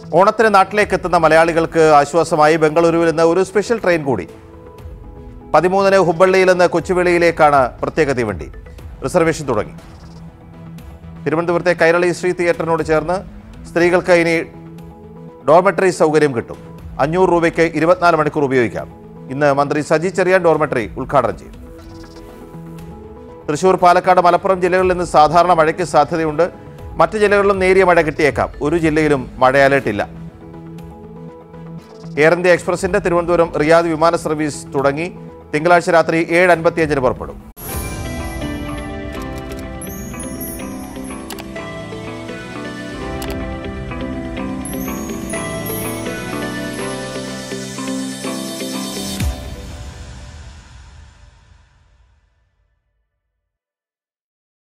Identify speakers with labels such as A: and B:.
A: ഓണത്തിന് നാട്ടിലേക്ക് എത്തുന്ന മലയാളികൾക്ക് ആശ്വാസമായി ബംഗളൂരുവിൽ നിന്ന് ഒരു സ്പെഷ്യൽ ട്രെയിൻ കൂടി പതിമൂന്നിന് ഹുബ്ബള്ളിയിൽ നിന്ന് കൊച്ചുവേളിയിലേക്കാണ് പ്രത്യേക തീവണ്ടി റിസർവേഷൻ തുടങ്ങി തിരുവനന്തപുരത്തെ കൈരളി ശ്രീ തിയേറ്ററിനോട് ചേർന്ന് സ്ത്രീകൾക്ക് ഇനി ഡോർമെട്രി സൗകര്യം കിട്ടും അഞ്ഞൂറ് രൂപയ്ക്ക് ഇരുപത്തിനാല് മണിക്കൂർ ഉപയോഗിക്കാം ഇന്ന് മന്ത്രി സജി ചെറിയാൻ ഡോർമെട്രി ഉദ്ഘാടനം ചെയ്യും തൃശൂർ പാലക്കാട് മലപ്പുറം ജില്ലകളിൽ നിന്ന് സാധാരണ മഴയ്ക്ക് സാധ്യതയുണ്ട് മറ്റ് ജില്ലകളിലും നേരിയ മഴ കിട്ടിയേക്കാം ഒരു ജില്ലയിലും മഴ അലേർട്ടില്ല എയർ ഇന്ത്യ എക്സ്പ്രസിന്റെ തിരുവനന്തപുരം റിയാദ് വിമാന സർവീസ് തുടങ്ങി തിങ്കളാഴ്ച രാത്രി ഏഴ് അൻപത്തിയഞ്ചിന് പുറപ്പെടും